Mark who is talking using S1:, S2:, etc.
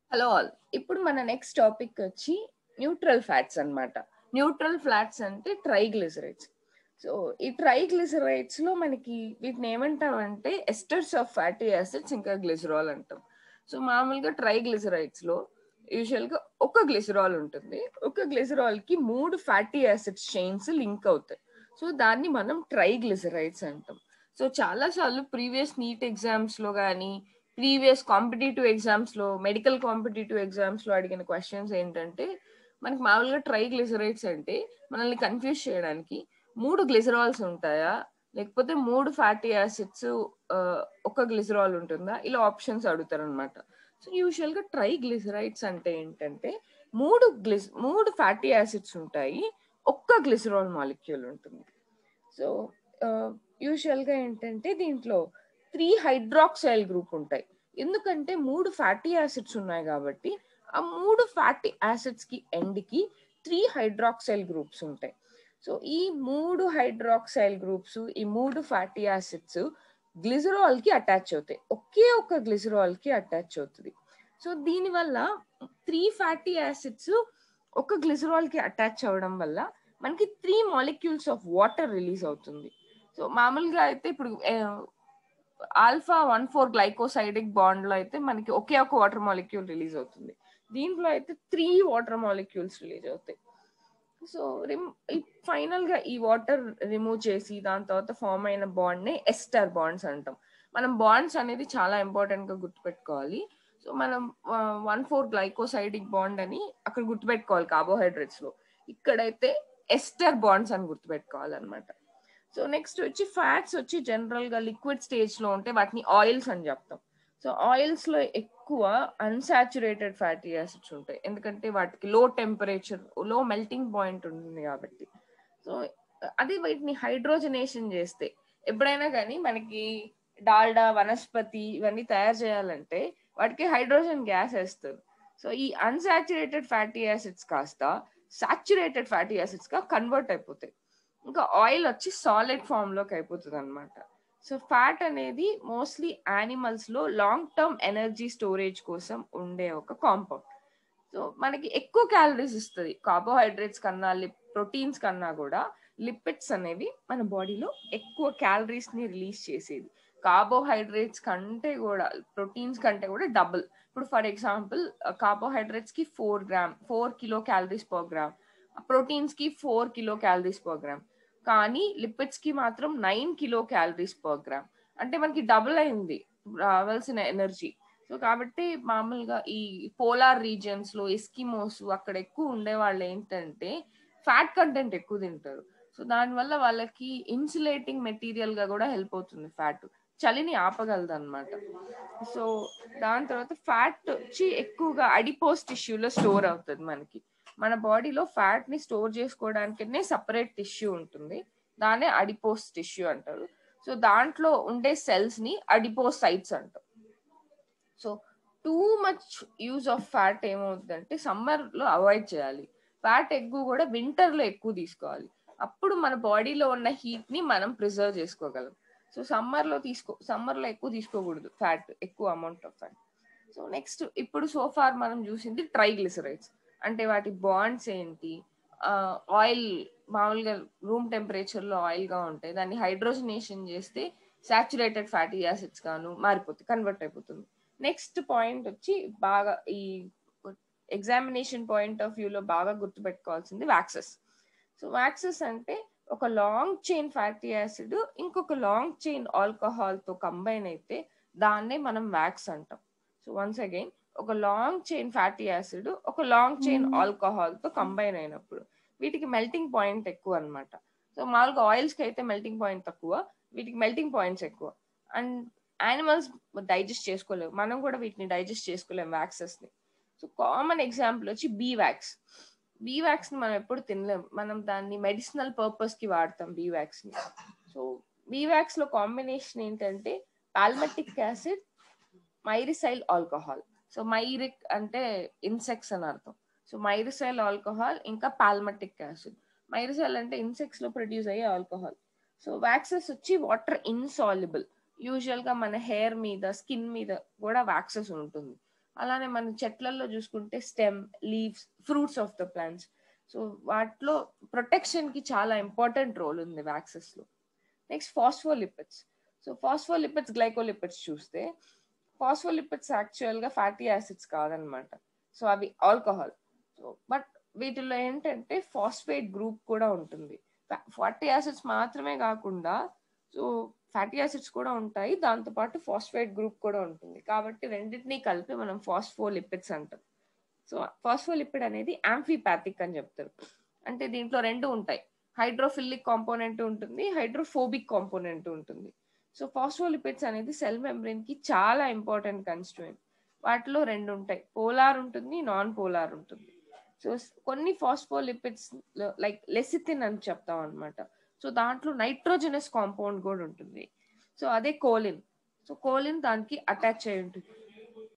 S1: hello all ఇప్పుడు మన next topic వచ్చి న్యూట్రల్ ఫ్యాట్స్ అన్నమాట న్యూట్రల్ ఫ్యాట్స్ అంటే ట్రైగ్లిసరైడ్స్ సో ఈ ట్రైగ్లిసరైడ్స్ లో మనకి వీటిని ఏమంటామంటే ఎస్టర్స్ ఆఫ్ ఫ్యాటీ యాసిడ్స్ ఇంకా గ్లిసరాల్ అంటాం సో మామూలుగా ట్రైగ్లిసరైడ్స్ లో యూజువల్ గా ఒక గ్లిసరాల్ ఉంటుంది ఒక గ్లిసరాల్ కి మూడు ఫ్యాటీ యాసిడ్స్ చైన్స్ లింక్ అవుతాయి సో దాన్ని మనం ట్రైగ్లిసరైడ్స్ అంటాం సో చాలా సార్లు ప్రీవియస్ నీట్ ఎగ్జామ్స్ లో కానీ ప్రీవియస్ కాంపిటేటివ్ ఎగ్జామ్స్ లో మెడికల్ కాంపిటేటివ్ ఎగ్జామ్స్ లో అడిగిన క్వశ్చన్స్ ఏంటంటే మనకి మామూలుగా ట్రైగ్లిసరైడ్స్ అంటే మనల్ని కన్ఫ్యూజ్ చేయడానికి మూడు గ్లిసరాల్స్ ఉంటాయా లేకపోతే మూడు ఫ్యాటీ యాసిడ్స్ ఒక గ్లిసరాల్ ఉంటుందా ఇలా ఆప్షన్స్ అడుగుతారు అనమాట సో యూజువల్ గా ట్రైగ్లిసరైడ్స్ అంటే ఏంటంటే మూడు గ్లిస్ మూడు ఫ్యాటీ యాసిడ్స్ ఉంటాయి ఒక్క గ్లిసరాల్ మాలిక్యూల్ ఉంటుంది సో యూజువల్ గా ఏంటంటే దీంట్లో త్రీ హైడ్రాక్సైల్ గ్రూప్ ఉంటాయి ఎందుకంటే మూడు ఫ్యాటీ యాసిడ్స్ ఉన్నాయి కాబట్టి ఆ మూడు ఫ్యాటీ యాసిడ్స్ కి ఎండ్ కి త్రీ హైడ్రాక్సైల్ గ్రూప్స్ ఉంటాయి సో ఈ మూడు హైడ్రాక్సైల్ గ్రూప్స్ ఈ మూడు ఫ్యాటీ యాసిడ్స్ గ్లిజరాల్ కి అటాచ్ అవుతాయి ఒకే ఒక గ్లిజరాల్ కి అటాచ్ అవుతుంది సో దీనివల్ల త్రీ ఫ్యాటీ యాసిడ్స్ ఒక గ్లిజరాల్ కి అటాచ్ అవ్వడం వల్ల మనకి three molecules of water release అవుతుంది సో మామూలుగా అయితే ఇప్పుడు alpha one four glycosidic bond లో అయితే మనకి ఒకే ఒక వాటర్ మాలిక్యూల్ రిలీజ్ అవుతుంది దీంట్లో అయితే త్రీ వాటర్ మాలిక్యూల్స్ రిలీజ్ అవుతాయి సో ఫైనల్ గా ఈ వాటర్ రిమూవ్ చేసి దాని తర్వాత ఫామ్ అయిన బాండ్ ని ఎస్టర్ బాండ్స్ అంటాం మనం బాండ్స్ అనేది చాలా ఇంపార్టెంట్ గా గుర్తుపెట్టుకోవాలి సో మనం వన్ ఫోర్ గ్లైకోసైడిక్ బాండ్ అని అక్కడ గుర్తుపెట్టుకోవాలి కార్బోహైడ్రేట్స్ లో ఇక్కడైతే ఎస్టర్ బాండ్స్ అని గుర్తుపెట్టుకోవాలన్నమాట సో నెక్స్ట్ వచ్చి ఫ్యాట్స్ వచ్చి జనరల్ గా లిక్విడ్ స్టేజ్ లో ఉంటే వాటిని ఆయిల్స్ అని చెప్తాం సో ఆయిల్స్ లో ఎక్కువ అన్సాచురేటెడ్ ఫ్యాటీ యాసిడ్స్ ఉంటాయి ఎందుకంటే వాటికి లో టెంపరేచర్ లో మెల్టింగ్ పాయింట్ ఉంటుంది కాబట్టి సో అదే వీటిని హైడ్రోజనేషన్ చేస్తే ఎప్పుడైనా కానీ మనకి డాల్డా వనస్పతి ఇవన్నీ తయారు చేయాలంటే వాటికి హైడ్రోజన్ గ్యాస్ వేస్తారు సో ఈ అన్సాచురేటెడ్ ఫ్యాటీ యాసిడ్స్ కాస్త సాచురేటెడ్ ఫ్యాటీ యాసిడ్స్ గా కన్వర్ట్ అయిపోతాయి ఇంకా ఆయిల్ వచ్చి సాలిడ్ ఫామ్ లోకి అయిపోతుంది అనమాట సో ఫ్యాట్ అనేది మోస్ట్లీ యానిమల్స్ లో లాంగ్ టర్మ్ ఎనర్జీ స్టోరేజ్ కోసం ఉండే ఒక కాంపౌండ్ సో మనకి ఎక్కువ క్యాలరీస్ ఇస్తుంది కార్బోహైడ్రేట్స్ కన్నా ప్రోటీన్స్ కన్నా కూడా లిపిడ్స్ అనేవి మన బాడీలో ఎక్కువ క్యాలరీస్ ని రిలీజ్ చేసేది కార్బోహైడ్రేట్స్ కంటే కూడా ప్రోటీన్స్ కంటే కూడా డబుల్ ఇప్పుడు ఫర్ ఎగ్జాంపుల్ కార్బోహైడ్రేట్స్ కి four gram four kilo calories per gram proteins కి four kilo calories per gram కానీ లిపిడ్స్ కి మాత్రం nine kilo calories per gram అంటే మనకి డబుల్ అయింది రావాల్సిన ఎనర్జీ సో కాబట్టి మామూలుగా ఈ పోలార్ రీజియన్స్ లో ఎస్కిమోస్ అక్కడ ఎక్కువ ఉండే వాళ్ళు ఏంటంటే ఫ్యాట్ కంటెంట్ ఎక్కువ తింటారు సో దానివల్ల వాళ్ళకి ఇన్సులేటింగ్ మెటీరియల్ గా కూడా హెల్ప్ అవుతుంది ఫ్యాట్ చలిని ఆపగలదు అనమాట సో దాని తర్వాత ఫ్యాట్ వచ్చి ఎక్కువగా అడిపోస్ టిష్యూలో స్టోర్ అవుతుంది మనకి మన బాడీలో ఫ్యాట్ ని స్టోర్ చేసుకోవడానికనే సపరేట్ టిష్యూ ఉంటుంది దాన్నే అడిపోస్ టిష్యూ అంటారు సో దాంట్లో ఉండే సెల్స్ ని అడిపోసైట్స్ అంటారు so too much use of fat ఏమవుతుందంటే సమ్మర్ లో అవాయిడ్ చేయాలి ఫ్యాట్ ఎక్కువ కూడా వింటర్ లో ఎక్కువ తీసుకోవాలి అప్పుడు మన బాడీలో ఉన్న హీట్ ని మనం ప్రిజర్వ్ చేసుకోగలం సో సమ్మర్ లో తీసుకో సమ్మర్ లో ఎక్కువ తీసుకోకూడదు ఫ్యాట్ ఎక్కువ amount of fat so next ఇప్పుడు సోఫార్ మనం చూసింది ట్రైగ్లిసరైడ్స్ అంటే వాటి బాండ్స్ ఏంటి ఆయిల్ మామూలుగా రూమ్ టెంపరేచర్ లో ఆయిల్ గా ఉంటాయి దాన్ని హైడ్రోజనేషన్ చేస్తే సాచురేటెడ్ ఫ్యాటీ యాసిడ్స్ గాను మారిపోతుంది కన్వర్ట్ అయిపోతుంది నెక్స్ట్ పాయింట్ వచ్చి బాగా ఈ ఎగ్జామినేషన్ పాయింట్ ఆఫ్ వ్యూలో బాగా గుర్తుపెట్టుకోవాల్సింది వ్యాక్సెస్ సో వ్యాక్సెస్ అంటే ఒక లాంగ్ చైన్ ఫ్యాటీ యాసిడ్ ఇంకొక లాంగ్ చైన్ ఆల్కహాల్ తో కంబైన్ అయితే దాన్నే మనం వ్యాక్స్ అంటాం సో వన్స్ అగైన్ ఒక లాంగ్ చైన్ ఫ్యాటీ యాసిడ్ ఒక లాంగ్ చైన్ ఆల్కహాల్ తో కంబైన్ అయినప్పుడు వీటికి మెల్టింగ్ పాయింట్ ఎక్కువ అనమాట సో మామూలుగా ఆయిల్స్ కి అయితే మెల్టింగ్ పాయింట్ తక్కువ వీటికి మెల్టింగ్ పాయింట్స్ ఎక్కువ అండ్ యానిమల్స్ డైజెస్ట్ చేసుకోలేవు మనం కూడా వీటిని డైజెస్ట్ చేసుకోలేము వ్యాక్సెస్ ని సో కామన్ ఎగ్జాంపుల్ వచ్చి బీ వ్యాక్స్ బీ వ్యాక్స్ ని మనం ఎప్పుడు తినలేం మనం దాన్ని మెడిసినల్ పర్పస్ కి వాడతాం బీ వ్యాక్స్ ని సో బీ వ్యాక్స్ లో కాంబినేషన్ ఏంటంటే palmitic acid myricyl alcohol so myric అంటే ఇన్సెక్ట్స్ అని అర్థం సో మైరిసైల్ ఆల్కహాల్ ఇంకా పాల్మటిక్ యాసిడ్ మైరిసైల్ అంటే ఇన్సెక్ట్స్ లో ప్రొడ్యూస్ అయ్యే ఆల్కహాల్ సో వ్యాక్సెస్ వచ్చి వాటర్ ఇన్సాల్యుబుల్ యూజువల్ గా మన హెయిర్ మీద స్కిన్ మీద కూడా వ్యాక్సెస్ ఉంటుంది అలానే మన చెట్లలో చూసుకుంటే stem leaves fruits of the plants so వాటిలో ప్రొటెక్షన్ కి చాలా ఇంపార్టెంట్ రోల్ ఉంది వ్యాక్సెస్ లో next phospholipids so phospholipids glycolipids చూస్తే ఫాస్ఫోలిపిడ్స్ యాక్చువల్ గా ఫ్యాటీ యాసిడ్స్ కాదనమాట సో అవి ఆల్కహాల్ సో బట్ వీటిలో ఏంటంటే ఫాస్ఫేట్ గ్రూప్ కూడా ఉంటుంది ఫ్యాటీ యాసిడ్స్ మాత్రమే కాకుండా సో ఫ్యాటీ యాసిడ్స్ కూడా ఉంటాయి దాంతోపాటు ఫాస్ఫేట్ గ్రూప్ కూడా ఉంటుంది కాబట్టి రెండింటినీ కలిపి మనం ఫాస్ఫోలిపిడ్స్ అంటాం సో ఫాస్ఫోలిపిడ్ అనేది యాంఫీపాథిక్ అని చెప్తారు అంటే దీంట్లో రెండు ఉంటాయి హైడ్రోఫిలిక్ కాంపోనెంట్ ఉంటుంది హైడ్రోఫోబిక్ కాంపోనెంట్ ఉంటుంది సో ఫాస్ఫోలిపిడ్స్ అనేది సెల్ మెంబ్రెయిన్ కి చాలా ఇంపార్టెంట్ కన్స్టిట్యూయెంట్ వాటిలో రెండు ఉంటాయి పోలార్ ఉంటుంది నాన్ పోలార్ ఉంటుంది సో కొన్ని ఫాస్ఫోలిపిడ్స్ లైక్ లెసిథిన్ అని చెప్తాం అనమాట సో దాంట్లో నైట్రోజనస్ కాంపౌండ్ కూడా ఉంటుంది సో అదే కోలిన్ సో కోలిన్ దానికి అటాచ్ అయి ఉంటుంది